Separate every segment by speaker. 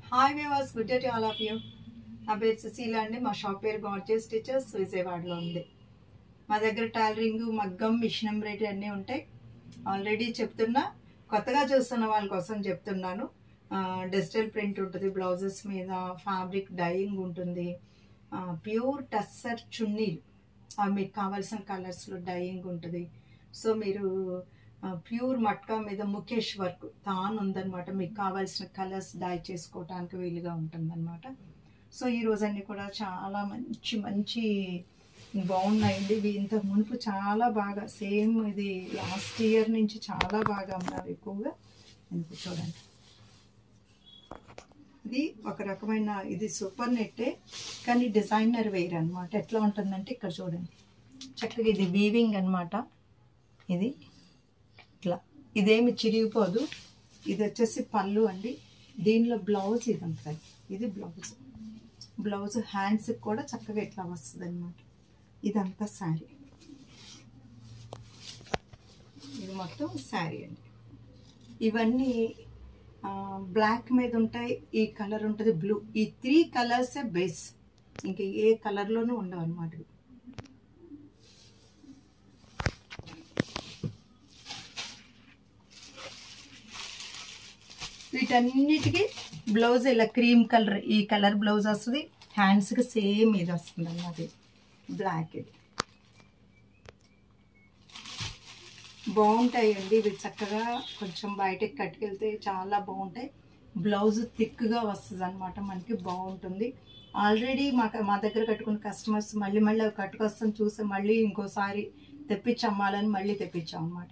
Speaker 1: Hi viewers good day to all of you నా పేరు సుశీల అండి మా షాప్ పేరు గాడ్జెస్ టీచర్స్ విజయవాడలో ఉంది మా దగ్గర టైలరింగ్ మగ్గం మిషన్ ఎంబ్రాయిడరీ అన్నీ ఉంటాయి ఆల్రెడీ చెప్తున్నా కొత్తగా చూస్తున్న వాళ్ళ కోసం చెప్తున్నాను డిజిటల్ ప్రింట్ ఉంటుంది బ్లౌజెస్ మీద ఫ్యాబ్రిక్ డైయింగ్ ఉంటుంది ప్యూర్ టస్సర్ చున్నీలు అవి మీకు కావాల్సిన కలర్స్లో డైయింగ్ ఉంటుంది సో మీరు ప్యూర్ మట్కా మీద ముఖేష్ వర్క్ తాను ఉందన్నమాట మీకు కావాల్సిన కలర్స్ డై చేసుకోవడానికి వీలుగా ఉంటుందన్నమాట సో ఈ రోజన్నీ కూడా చాలా మంచి మంచి బాగున్నాయండి ఇవి ఇంత మునుపు చాలా బాగా సేమ్ ఇది లాస్ట్ ఇయర్ నుంచి చాలా బాగా ఉన్నారు ఎక్కువగా ఎందుకు చూడండి ఇది ఒక రకమైన ఇది సూపర్ నెట్టే కానీ డిజైనర్ వేర్ అనమాట ఎట్లా ఉంటుందంటే ఇక్కడ చూడండి చక్కగా ఇది వీవింగ్ అనమాట ఇది ఇట్లా ఇదేమి చిరిగిపోదు ఇది వచ్చేసి పళ్ళు అండి దీనిలో బ్లౌజ్ ఇది ఉంటుంది ఇది బ్లౌజ్ బ్లౌజ్ హ్యాండ్స్కి కూడా చక్కగా ఇట్లా వస్తుంది అనమాట ఇదంతా శారీ ఇది మొత్తం శారీ అండి ఇవన్నీ బ్లాక్ మీద ఉంటాయి ఈ కలర్ ఉంటుంది బ్లూ ఈ త్రీ కలర్సే బేస్ ఇంకా ఏ కలర్లోనూ ఉండవు అనమాట వీటన్నిటికీ బ్లౌజ్ ఇలా క్రీమ్ కలర్ ఈ కలర్ బ్లౌజ్ వస్తుంది హ్యాండ్స్కి సేమ్ ఇది వస్తుంది అన్నమాట బ్లాక్ ఇది బాగుంటాయండి ఇవి చక్కగా కొంచెం బయటకి కట్టుకెళ్తే చాలా బాగుంటాయి బ్లౌజ్ థిక్గా వస్తుంది అనమాట మనకి బాగుంటుంది ఆల్రెడీ మాకు మా దగ్గర కట్టుకున్న కస్టమర్స్ మళ్ళీ మళ్ళీ అవి కట్టుకొస్తాం చూసి మళ్ళీ ఇంకోసారి తెప్పించి అమ్మాలని మళ్ళీ తెప్పించాం అన్నమాట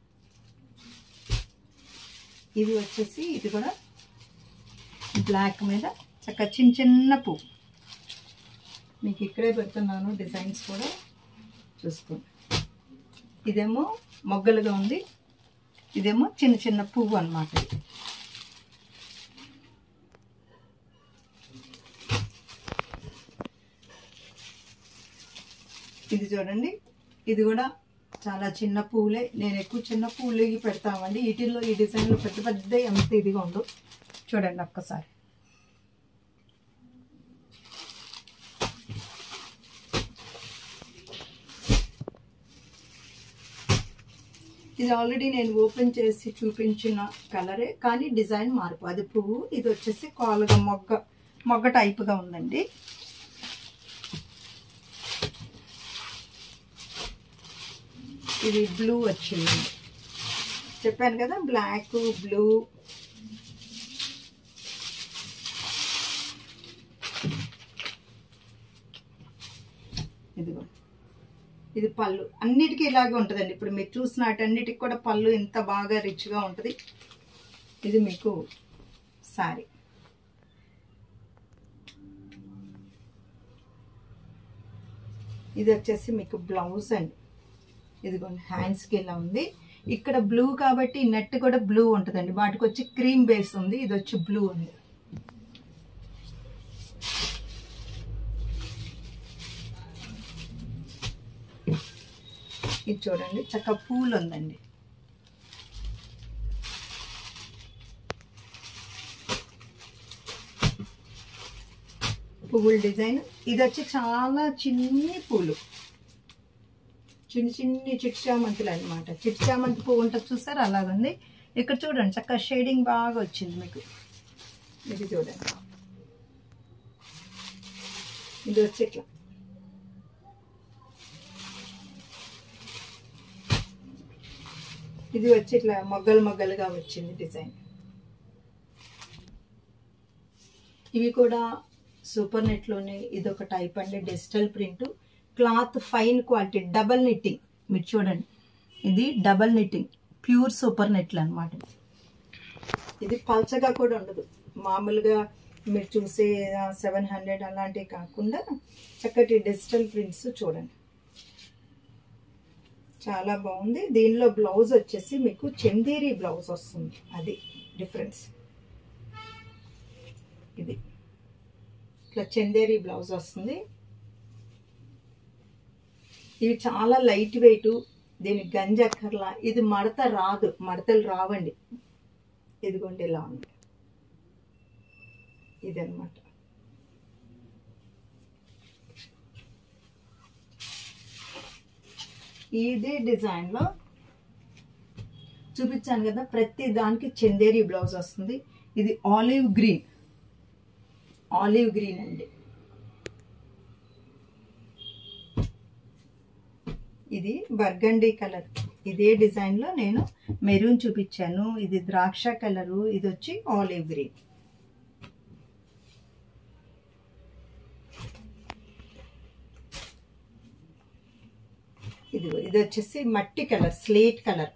Speaker 1: ఇది వచ్చేసి ఇది కూడా బ్లాక్ మీద చక్కగా చిన్న చిన్న పువ్వు మీకు ఇక్కడే పెడుతున్నాను డిజైన్స్ కూడా చూసుకోండి ఇదేమో మొగ్గలుగా ఉంది ఇదేమో చిన్న చిన్న పువ్వు అనమాట ఇది ఇది చూడండి ఇది కూడా చాలా చిన్న పువ్వులే నేను ఎక్కువ చిన్న పువ్వులు పెడతామండి వీటిల్లో ఈ డిజైన్లో పెద్ద పెద్ద ఎంత ఇదిగా ఉందో చూడండి ఒక్కసారి ఇది ఆల్రెడీ నేను ఓపెన్ చేసి చూపించిన కలరే కానీ డిజైన్ మార్పు అది పువ్వు ఇది వచ్చేసి కాలుగా మొగ్గ మొగ్గ టైప్గా ఉందండి ఇది బ్లూ వచ్చింది చెప్పాను కదా బ్లాక్ బ్లూ ఇదిగో ఇది పళ్ళు అన్నిటికీ ఇలాగే ఉంటుందండి ఇప్పుడు మీరు చూసినట్టన్నిటికి కూడా పళ్ళు ఎంత బాగా రిచ్గా ఉంటుంది ఇది మీకు సారీ ఇది వచ్చేసి మీకు బ్లౌజ్ అండి ఇదిగోండి హ్యాండ్స్కి ఇలా ఉంది ఇక్కడ బ్లూ కాబట్టి నెట్ కూడా బ్లూ ఉంటుందండి వాటికి వచ్చి క్రీమ్ బేస్ ఉంది ఇది వచ్చి బ్లూ ఉంది ఇది చూడండి చక్క పూలు ఉందండి పువ్వుల డిజైన్ ఇది వచ్చి చాలా చిన్ని పూలు చిన్ని చిన్ని చిట్చామంతులు అనమాట చిట్చామంతి పువ్వు ఉంటుంది చూసారు అలాగుంది ఇక్కడ చూడండి చక్కగా షేడింగ్ బాగా వచ్చింది మీకు ఇది చూడండి ఇది వచ్చి ఇట్లా ఇది వచ్చి ఇట్లా మొగ్గలు మొగ్గలుగా వచ్చింది డిజైన్ ఇవి కూడా సూపర్ నెట్లోనే ఇది ఒక టైప్ అండి digital print cloth fine quality double knitting మీరు చూడండి ఇది డబల్ నిట్టింగ్ ప్యూర్ సూపర్ నెట్లు అనమాట ఇది పల్చగా కూడా ఉండదు మామూలుగా మీరు చూసే సెవెన్ హండ్రెడ్ అలాంటివి కాకుండా చక్కటి డిజిటల్ ప్రింట్స్ చూడండి చాలా బాగుంది దీనిలో బ్లౌజ్ వచ్చేసి మీకు చందేరి బ్లౌజ్ వస్తుంది అది డిఫరెన్స్ ఇది ఇట్లా చందేరి బ్లౌజ్ వస్తుంది ఇవి చాలా లైట్ వెయిట్ దీనికి గంజి అక్కర్లా ఇది మడత రాదు మడతలు రావండి ఇదిగోండి ఇలా ఉంది ఇదన్నమాట ఇదే డిజైన్లో చూపించాను కదా ప్రతి దానికి చందేరి బ్లౌజ్ వస్తుంది ఇది ఆలివ్ గ్రీన్ ఆలివ్ గ్రీన్ అండి ఇది బర్గండీ కలర్ ఇదే డిజైన్లో నేను మెరూన్ చూపించాను ఇది ద్రాక్ష కలరు ఇది వచ్చి ఆలివ్ గ్రీన్ ఇది ఇది వచ్చేసి మట్టి కలర్ స్లేట్ కలర్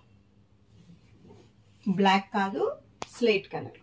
Speaker 1: బ్లాక్ కాదు స్లేట్ కలర్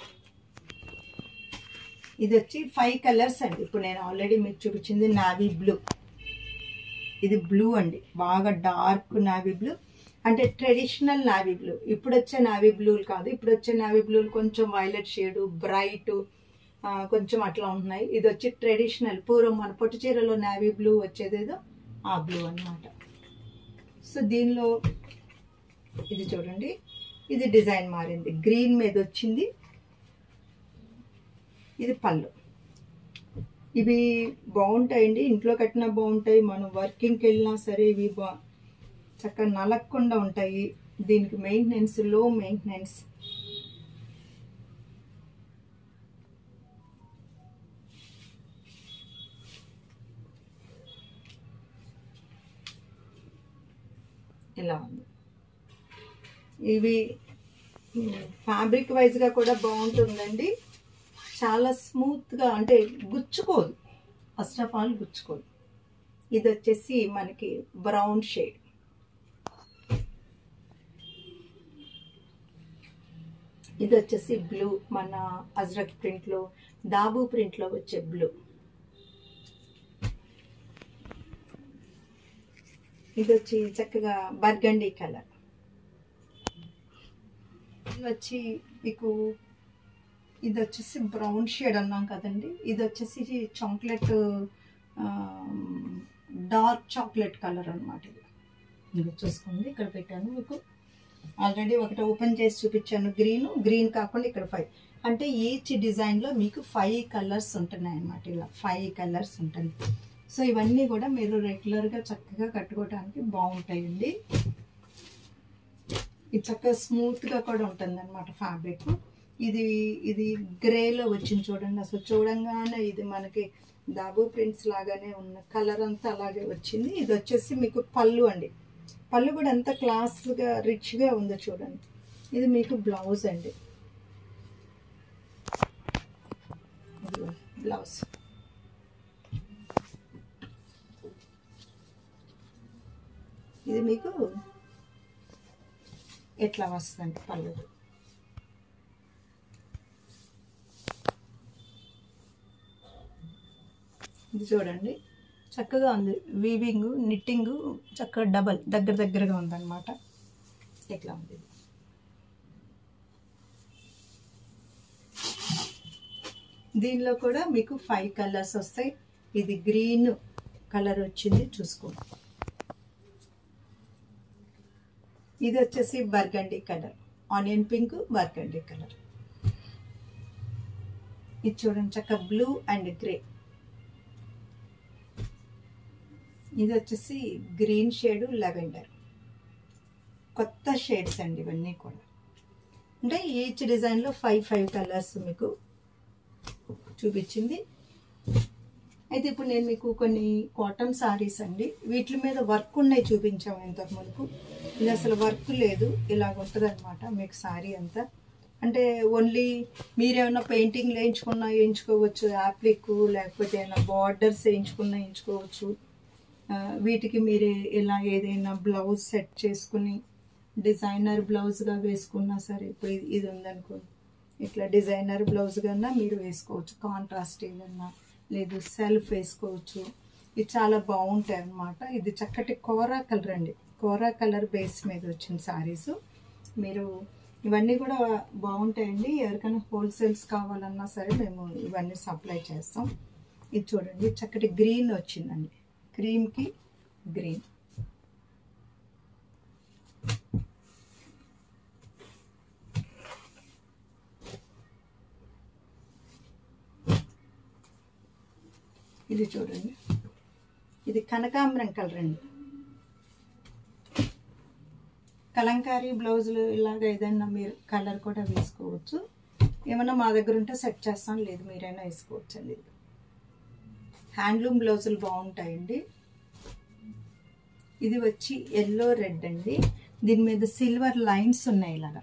Speaker 1: ఇది వచ్చి ఫైవ్ కలర్స్ అండి ఇప్పుడు నేను ఆల్రెడీ మీకు చూపించింది నావీ బ్లూ ఇది బ్లూ అండి బాగా డార్క్ నావీ బ్లూ అంటే ట్రెడిషనల్ నావీ బ్లూ ఇప్పుడు వచ్చే నావీ బ్లూలు కాదు ఇప్పుడు వచ్చే నావీ బ్లూలు కొంచెం వైలెట్ షేడు బ్రైట్ కొంచెం అట్లా ఉంటున్నాయి ఇది వచ్చి ట్రెడిషనల్ పూర్వం మన పొట్టు చీరలో నావీ బ్లూ వచ్చేదేదో ఆ బ్లూ అన్నమాట సో దీనిలో ఇది చూడండి ఇది డిజైన్ మారింది గ్రీన్ మీద వచ్చింది ఇది పళ్ళు ఇవి బాగుంటాయండి ఇంట్లో కట్టినా బాగుంటాయి మనం వర్కింగ్కి వెళ్ళినా సరే ఇవి బా చక్కగా నలగకుండా ఉంటాయి దీనికి మెయింటెనెన్స్ లో మెయింటెనెన్స్ ఇలా ఉంది ఇవి ఫ్యాబ్రిక్ వైజ్గా కూడా బాగుంటుందండి చాలా స్మూత్గా అంటే గుచ్చుకోదు ఫస్ట్ ఆఫ్ ఆల్ గుచ్చుకోదు ఇది వచ్చేసి మనకి బ్రౌన్ షేడ్ ఇది వచ్చేసి బ్లూ మన అజ్రక్ ప్రింట్లో దాబు ప్రింట్లో వచ్చే బ్లూ ఇది వచ్చి చక్కగా బర్గండీ కలర్ ఇది వచ్చి మీకు ఇది వచ్చేసి బ్రౌన్ షేడ్ అన్నాం కదండి ఇది వచ్చేసి చాక్లెట్ డార్క్ చాక్లెట్ కలర్ అనమాట ఇది ఇది చూసుకోండి ఇక్కడ పెట్టాను మీకు ఆల్రెడీ ఒకటి ఓపెన్ చేసి చూపించాను గ్రీన్ గ్రీన్ కాకుండా ఇక్కడ ఫైవ్ అంటే ఈచ్ డిజైన్లో మీకు ఫైవ్ కలర్స్ ఉంటున్నాయి అన్నమాట ఇలా ఫైవ్ కలర్స్ ఉంటుంది సో ఇవన్నీ కూడా మీరు రెగ్యులర్గా చక్కగా కట్టుకోవడానికి బాగుంటాయండి ఇది చక్కగా స్మూత్గా కూడా ఉంటుంది అనమాట ఫ్యాబ్రిక్ ఇది ఇది గ్రేలో వచ్చింది చూడండి అసలు చూడంగానే ఇది మనకి దాబు ప్రింట్స్ లాగానే ఉన్న కలర్ అంతా అలాగే వచ్చింది ఇది వచ్చేసి మీకు పళ్ళు అండి పళ్ళు కూడా ఎంత క్లాస్గా రిచ్గా ఉందో చూడండి ఇది మీకు బ్లౌజ్ అండి బ్లౌజ్ ఇది మీకు ఎట్లా వస్తుందండి పళ్ళు ఇది చూడండి చక్కగా ఉంది వీవింగ్ నిట్టింగ్ చక్కగా డబల్ దగ్గర దగ్గరగా ఉందన్నమాట ఇట్లా ఉంది ఇది. దీనిలో కూడా మీకు ఫైవ్ కలర్స్ వస్తాయి ఇది గ్రీన్ కలర్ వచ్చింది చూసుకోండి ఇది వచ్చేసి burgundy colour onion pink burgundy colour ఇది చూడండి చక్క బ్లూ అండ్ గ్రే ఇది వచ్చేసి గ్రీన్ షేడ్ లెవెండర్ కొత్త షేడ్స్ అండి ఇవన్నీ కూడా అంటే ఈచ్ డిజైన్లో ఫైవ్ ఫైవ్ కలర్స్ మీకు చూపించింది అయితే ఇప్పుడు నేను మీకు కొన్ని కాటన్ సారీస్ అండి వీటి మీద వర్క్ ఉన్నాయి చూపించాము ఇంతకు మునుపు ఇది అసలు వర్క్ లేదు ఇలాగ ఉంటుంది అనమాట మీకు సారీ అంతా అంటే ఓన్లీ మీరేమైనా పెయింటింగ్ వేయించుకున్నా వేయించుకోవచ్చు యాప్లిక్ లేకపోతే ఏమైనా బార్డర్స్ వేయించుకున్నా వేయించుకోవచ్చు ఆ, వీటికి మీరు ఇలా ఏదైనా బ్లౌజ్ సెట్ చేసుకుని డిజైనర్ బ్లౌజ్గా వేసుకున్నా సరే ఇప్పుడు ఇది ఇది ఉందనుకోండి ఇట్లా డిజైనర్ బ్లౌజ్ కన్నా మీరు వేసుకోవచ్చు కాంట్రాస్ట్ ఏదన్నా లేదు సెల్ఫ్ వేసుకోవచ్చు ఇది చాలా బాగుంటాయి అన్నమాట ఇది చక్కటి కోరా కలర్ అండి కోరా కలర్ బేస్ మీద వచ్చిన సారీస్ మీరు ఇవన్నీ కూడా బాగుంటాయండి ఎవరికైనా హోల్సేల్స్ కావాలన్నా సరే మేము ఇవన్నీ సప్లై చేస్తాం ఇది చూడండి చక్కటి గ్రీన్ వచ్చిందండి క్రీమ్కి గ్రీన్ ఇది చూడండి ఇది కనకాంబరం కలర్ అండి కలంకారీ బ్లౌజులు ఇలాగ ఏదైనా మీరు కలర్ కూడా వేసుకోవచ్చు ఏమన్నా మా దగ్గర ఉంటే సెట్ చేస్తాను లేదు మీరైనా వేసుకోవచ్చు అండి హ్యాండ్లూమ్ బ్లౌజులు బాగుంటాయండి ఇది వచ్చి ఎల్లో రెడ్ అండి దీని మీద సిల్వర్ లైన్స్ ఉన్నాయి ఇలాగా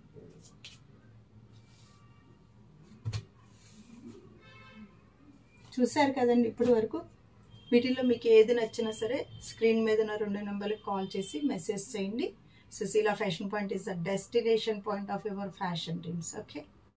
Speaker 1: చూశారు కదండి ఇప్పటి వరకు వీటిలో మీకు ఏది నచ్చినా సరే స్క్రీన్ మీద ఉన్న రెండు నెంబర్కి కాల్ చేసి మెసేజ్ చేయండి Sushila fashion point is the destination point of your fashion dreams okay